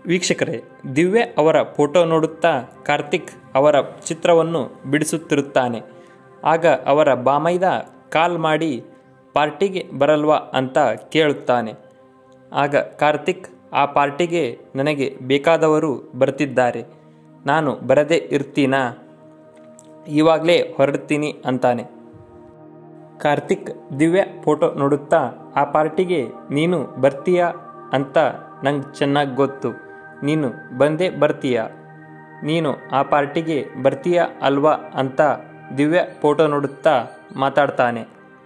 ವೀಕ್ಷಕರೇ ದಿವ್ಯ ಅವರ ಫೋಟೋ ನೋಡುತ್ತಾ ಕಾರ್ತಿಕ್ ಅವರ ಚಿತ್ರವನ್ನು ಬಿಡಿಸುತ್ತಿರುತ್ತಾನೆ ಆಗ ಅವರ ಬಾಮೈದ ಕಾಲ್ ಮಾಡಿ ಪಾರ್ಟಿಗೆ ಬರಲ್ವಾ ಅಂತ ಕೇಳುತ್ತಾನೆ ಆಗ ಕಾರ್ತಿಕ್ ಆ ಪಾರ್ಟಿಗೆ ನನಗೆ ಬೇಕಾದವರು ಬರ್ತಿದ್ದಾರೆ ನಾನು ಬರದೇ ಇರ್ತೀನಾ ಇವಾಗಲೇ ಹೊರಡ್ತೀನಿ ಅಂತಾನೆ ಕಾರ್ತಿಕ್ ದಿವ್ಯ ಫೋಟೋ ನೋಡುತ್ತಾ ಆ ಪಾರ್ಟಿಗೆ ನೀನು ಬರ್ತೀಯಾ ಅಂತ ನಂಗೆ ಚೆನ್ನಾಗಿ ಗೊತ್ತು ನೀನು ಬಂದೇ ಬರ್ತೀಯ ನೀನು ಆ ಪಾರ್ಟಿಗೆ ಬರ್ತೀಯಾ ಅಲ್ವಾ ಅಂತ ದಿವ್ಯ ಫೋಟೋ ನೋಡುತ್ತಾ ಮಾತಾಡ್ತಾನೆ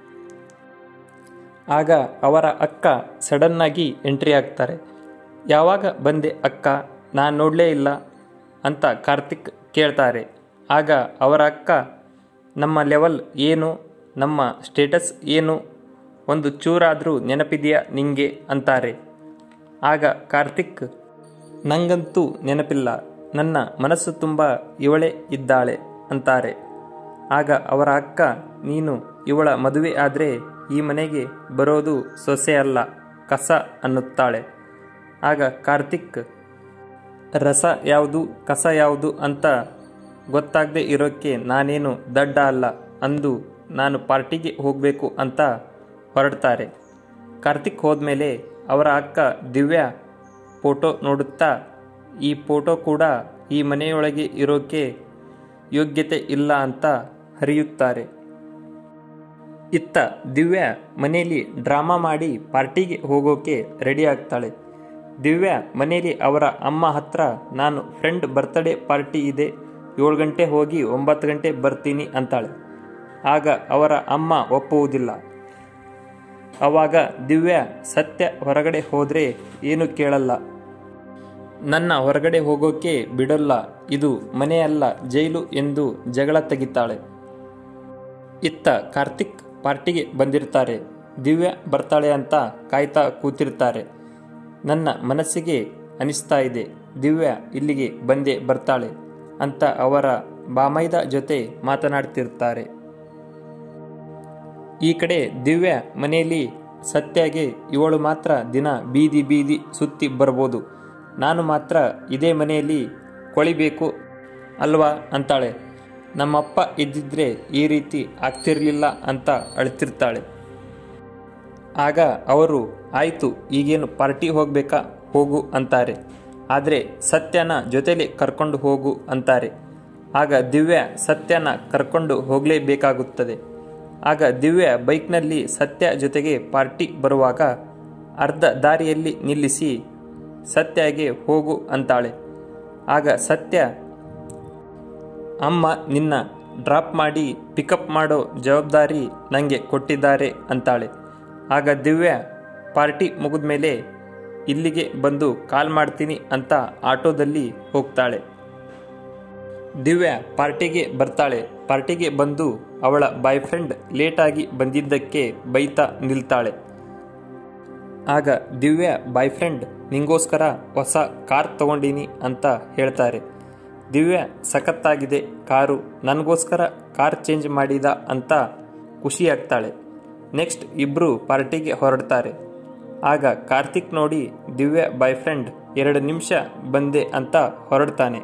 ಆಗ ಅವರ ಅಕ್ಕ ಸಡನ್ನಾಗಿ ಎಂಟ್ರಿ ಆಗ್ತಾರೆ ಯಾವಾಗ ಬಂದೆ ಅಕ್ಕ ನಾನು ನೋಡಲೇ ಇಲ್ಲ ಅಂತ ಕಾರ್ತಿಕ್ ಕೇಳ್ತಾರೆ ಆಗ ಅವರ ಅಕ್ಕ ನಮ್ಮ ಲೆವೆಲ್ ಏನು ನಮ್ಮ ಸ್ಟೇಟಸ್ ಏನು ಒಂದು ಚೂರಾದರೂ ನೆನಪಿದೆಯಾ ನಿಂಗೆ ಅಂತಾರೆ ಆಗ ಕಾರ್ತಿಕ್ ನಂಗಂತೂ ನೆನಪಿಲ್ಲ ನನ್ನ ಮನಸ್ಸು ತುಂಬ ಇವಳೇ ಇದ್ದಾಳೆ ಅಂತಾರೆ ಆಗ ಅವರ ಅಕ್ಕ ನೀನು ಇವಳ ಮದುವೆ ಆದರೆ ಈ ಮನೆಗೆ ಬರೋದು ಸೊಸೆ ಅಲ್ಲ ಕಸ ಅನ್ನುತ್ತಾಳೆ ಆಗ ಕಾರ್ತಿಕ್ ರಸ ಯಾವುದು ಕಸ ಯಾವುದು ಅಂತ ಗೊತ್ತಾಗದೆ ಇರೋಕ್ಕೆ ನಾನೇನು ದಡ್ಡ ಅಲ್ಲ ಅಂದು ನಾನು ಪಾರ್ಟಿಗೆ ಹೋಗಬೇಕು ಅಂತ ಹೊರಡ್ತಾರೆ ಕಾರ್ತಿಕ್ ಹೋದ್ಮೇಲೆ ಅವರ ಅಕ್ಕ ದಿವ್ಯ ಫೋಟೋ ನೋಡುತ್ತಾ ಈ ಫೋಟೋ ಕೂಡ ಈ ಮನೆಯೊಳಗೆ ಇರೋಕ್ಕೆ ಯೋಗ್ಯತೆ ಇಲ್ಲ ಅಂತ ಹರಿಯುತ್ತಾರೆ ಇತ್ತ ದಿವ್ಯ ಮನೆಯಲ್ಲಿ ಡ್ರಾಮಾ ಮಾಡಿ ಪಾರ್ಟಿಗೆ ಹೋಗೋಕೆ ರೆಡಿ ಆಗ್ತಾಳೆ ದಿವ್ಯ ಮನೆಯಲ್ಲಿ ಅವರ ಅಮ್ಮ ಹತ್ರ ನಾನು ಫ್ರೆಂಡ್ ಬರ್ತ್ಡೇ ಪಾರ್ಟಿ ಇದೆ ಏಳು ಗಂಟೆ ಹೋಗಿ ಒಂಬತ್ತು ಗಂಟೆ ಬರ್ತೀನಿ ಅಂತಾಳೆ ಆಗ ಅವರ ಅಮ್ಮ ಒಪ್ಪುವುದಿಲ್ಲ ಆವಾಗ ದಿವ್ಯ ಸತ್ಯ ಹೊರಗಡೆ ಹೋದರೆ ಏನು ಕೇಳಲ್ಲ ನನ್ನ ಹೊರಗಡೆ ಹೋಗೋಕೆ ಬಿಡಲ್ಲ ಇದು ಮನೆಯಲ್ಲ ಜೈಲು ಎಂದು ಜಗಳ ತೆಗಿತಾಳೆ ಇತ್ತ ಕಾರ್ತಿಕ್ ಪಾರ್ಟಿಗೆ ಬಂದಿರ್ತಾರೆ ದಿವ್ಯ ಬರ್ತಾಳೆ ಅಂತ ಕಾಯ್ತಾ ಕೂತಿರ್ತಾರೆ ನನ್ನ ಮನಸ್ಸಿಗೆ ಅನಿಸ್ತಾ ಇದೆ ದಿವ್ಯ ಇಲ್ಲಿಗೆ ಬಂದೇ ಬರ್ತಾಳೆ ಅಂತ ಅವರ ಬಾಮೈದ ಜೊತೆ ಮಾತನಾಡ್ತಿರ್ತಾರೆ ಈ ಕಡೆ ದಿವ್ಯ ಮನೆಯಲ್ಲಿ ಸತ್ಯಾಗೆ ಇವಳು ಮಾತ್ರ ದಿನ ಬೀದಿ ಬೀದಿ ಸುತ್ತಿ ಬರ್ಬೋದು ನಾನು ಮಾತ್ರ ಇದೇ ಮನೆಯಲ್ಲಿ ಕೊಳಿಬೇಕು ಅಲ್ವಾ ಅಂತಾಳೆ ನಮ್ಮಪ್ಪ ಇದ್ದಿದ್ರೆ ಈ ರೀತಿ ಆಗ್ತಿರ್ಲಿಲ್ಲ ಅಂತ ಅಳ್ತಿರ್ತಾಳೆ ಆಗ ಅವರು ಆಯಿತು ಈಗೇನು ಪಾರ್ಟಿ ಹೋಗಬೇಕಾ ಹೋಗು ಅಂತಾರೆ ಆದರೆ ಸತ್ಯನ ಜೊತೆಲಿ ಕರ್ಕೊಂಡು ಹೋಗು ಅಂತಾರೆ ಆಗ ದಿವ್ಯ ಸತ್ಯನ ಕರ್ಕೊಂಡು ಹೋಗಲೇಬೇಕಾಗುತ್ತದೆ ಆಗ ದಿವ್ಯ ಬೈಕ್ನಲ್ಲಿ ಸತ್ಯ ಜೊತೆಗೆ ಪಾರ್ಟಿ ಬರುವಾಗ ಅರ್ಧ ದಾರಿಯಲ್ಲಿ ನಿಲ್ಲಿಸಿ ಸತ್ಯಗೆ ಹೋಗು ಅಂತಾಳೆ ಆಗ ಸತ್ಯ ಅಮ್ಮ ನಿನ್ನ ಡ್ರಾಪ್ ಮಾಡಿ ಪಿಕಪ್ ಮಾಡೋ ಜವಾಬ್ದಾರಿ ನನಗೆ ಕೊಟ್ಟಿದ್ದಾರೆ ಅಂತಾಳೆ ಆಗ ದಿವ್ಯ ಪಾರ್ಟಿ ಮುಗಿದ ಮೇಲೆ ಇಲ್ಲಿಗೆ ಬಂದು ಕಾಲ್ ಮಾಡ್ತೀನಿ ಅಂತ ಆಟೋದಲ್ಲಿ ಹೋಗ್ತಾಳೆ ದಿವ್ಯ ಪಾರ್ಟಿಗೆ ಬರ್ತಾಳೆ ಪಾರ್ಟಿಗೆ ಬಂದು ಅವಳ ಬಾಯ್ ಫ್ರೆಂಡ್ ಲೇಟಾಗಿ ಬಂದಿದ್ದಕ್ಕೆ ಬೈತಾ ನಿಲ್ತಾಳೆ ಆಗ ದಿವ್ಯ ಬಾಯ್ ಫ್ರೆಂಡ್ ನಿಂಗೋಸ್ಕರ ಹೊಸ ಕಾರ್ ತಗೊಂಡಿನಿ ಅಂತ ಹೇಳ್ತಾರೆ ದಿವ್ಯ ಸಖತ್ತಾಗಿದೆ ಕಾರು ನನಗೋಸ್ಕರ ಕಾರ್ ಚೇಂಜ್ ಮಾಡಿದ ಅಂತ ಖುಷಿಯಾಗ್ತಾಳೆ ನೆಕ್ಸ್ಟ್ ಇಬ್ಬರು ಪಾರ್ಟಿಗೆ ಹೊರಡ್ತಾರೆ ಆಗ ಕಾರ್ತಿಕ್ ನೋಡಿ ದಿವ್ಯ ಬಾಯ್ ಫ್ರೆಂಡ್ ಎರಡು ನಿಮಿಷ ಬಂದೆ ಅಂತ ಹೊರಡ್ತಾನೆ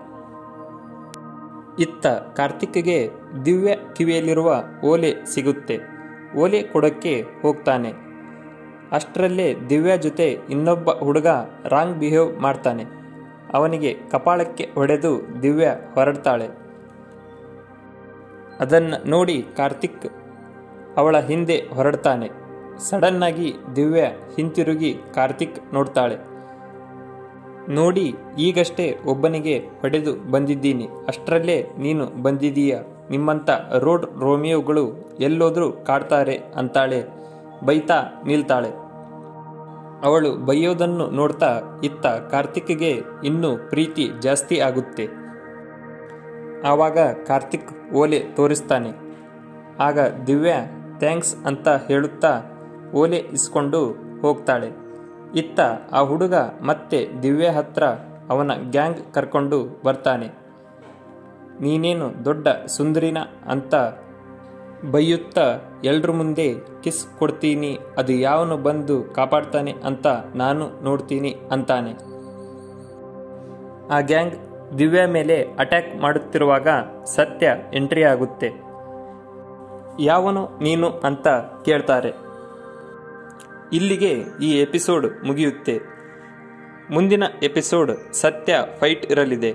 ಇತ್ತ ಕಾರ್ತಿಕ್ಗೆ ದಿವ್ಯ ಕಿವಿಯಲ್ಲಿರುವ ಓಲೆ ಸಿಗುತ್ತೆ ಓಲೆ ಕೊಡೋಕ್ಕೆ ಹೋಗ್ತಾನೆ ಅಷ್ಟರಲ್ಲೇ ದಿವ್ಯ ಜೊತೆ ಇನ್ನೊಬ್ಬ ಹುಡುಗ ರಾಂಗ್ ಬಿಹೇವ್ ಮಾಡ್ತಾನೆ ಅವನಿಗೆ ಕಪಾಳಕ್ಕೆ ಹೊಡೆದು ದಿವ್ಯ ಹೊರಡ್ತಾಳೆ ಅದನ್ನು ನೋಡಿ ಕಾರ್ತಿಕ್ ಅವಳ ಹಿಂದೆ ಹೊರಡ್ತಾನೆ ಸಡನ್ನಾಗಿ ದಿವ್ಯ ಹಿಂತಿರುಗಿ ಕಾರ್ತಿಕ್ ನೋಡ್ತಾಳೆ ನೋಡಿ ಈಗಷ್ಟೇ ಒಬ್ಬನಿಗೆ ಹೊಡೆದು ಬಂದಿದ್ದೀನಿ ಅಷ್ಟರಲ್ಲೇ ನೀನು ಬಂದಿದೀಯ ನಿಮ್ಮಂಥ ರೋಡ್ ರೋಮಿಯೋಗಳು ಎಲ್ಲೋದ್ರೂ ಕಾಡ್ತಾರೆ ಅಂತಾಳೆ ಬೈತಾ ನಿಲ್ತಾಳೆ ಅವಳು ಬೈಯೋದನ್ನು ನೋಡ್ತಾ ಇತ್ತ ಕಾರ್ತಿಕ್ಗೆ ಇನ್ನೂ ಪ್ರೀತಿ ಜಾಸ್ತಿ ಆಗುತ್ತೆ ಆವಾಗ ಕಾರ್ತಿಕ್ ಓಲೆ ತೋರಿಸ್ತಾನೆ ಆಗ ದಿವ್ಯ ಥ್ಯಾಂಕ್ಸ್ ಅಂತ ಹೇಳುತ್ತಾ ಓಲೆ ಇಸ್ಕೊಂಡು ಹೋಗ್ತಾಳೆ ಇತ್ತ ಆ ಹುಡುಗ ಮತ್ತೆ ದಿವ್ಯ ಹತ್ರ ಅವನ ಗ್ಯಾಂಗ್ ಕರ್ಕೊಂಡು ಬರ್ತಾನೆ ನೀನೇನು ದೊಡ್ಡ ಸುಂದರಿನ ಅಂತ ಬೈಯುತ್ತಾ ಎಲ್ರ ಮುಂದೆ ಕಿಸ್ ಕೊಡ್ತೀನಿ ಅದು ಯಾವನು ಬಂದು ಕಾಪಾಡ್ತಾನೆ ಅಂತ ನಾನು ನೋಡ್ತೀನಿ ಅಂತಾನೆ ಆ ಗ್ಯಾಂಗ್ ದಿವ್ಯಾ ಮೇಲೆ ಅಟ್ಯಾಕ್ ಮಾಡುತ್ತಿರುವಾಗ ಸತ್ಯ ಎಂಟ್ರಿ ಆಗುತ್ತೆ ಯಾವನು ನೀನು ಅಂತ ಕೇಳ್ತಾರೆ ಇಲ್ಲಿಗೆ ಈ ಎಪಿಸೋಡ್ ಮುಗಿಯುತ್ತೆ ಮುಂದಿನ ಎಪಿಸೋಡ್ ಸತ್ಯ ಫೈಟ್ ಇರಲಿದೆ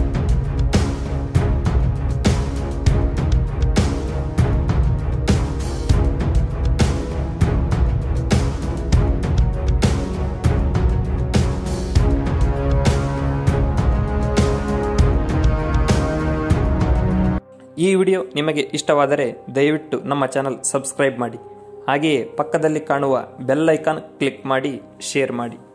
ಈ ವಿಡಿಯೋ ನಿಮಗೆ ಇಷ್ಟವಾದರೆ ದಯವಿಟ್ಟು ನಮ್ಮ ಚಾನಲ್ ಸಬ್ಸ್ಕ್ರೈಬ್ ಮಾಡಿ ಹಾಗೆಯೇ ಪಕ್ಕದಲ್ಲಿ ಕಾಣುವ ಬೆಲ್ ಐಕಾನ್ ಕ್ಲಿಕ್ ಮಾಡಿ ಶೇರ್ ಮಾಡಿ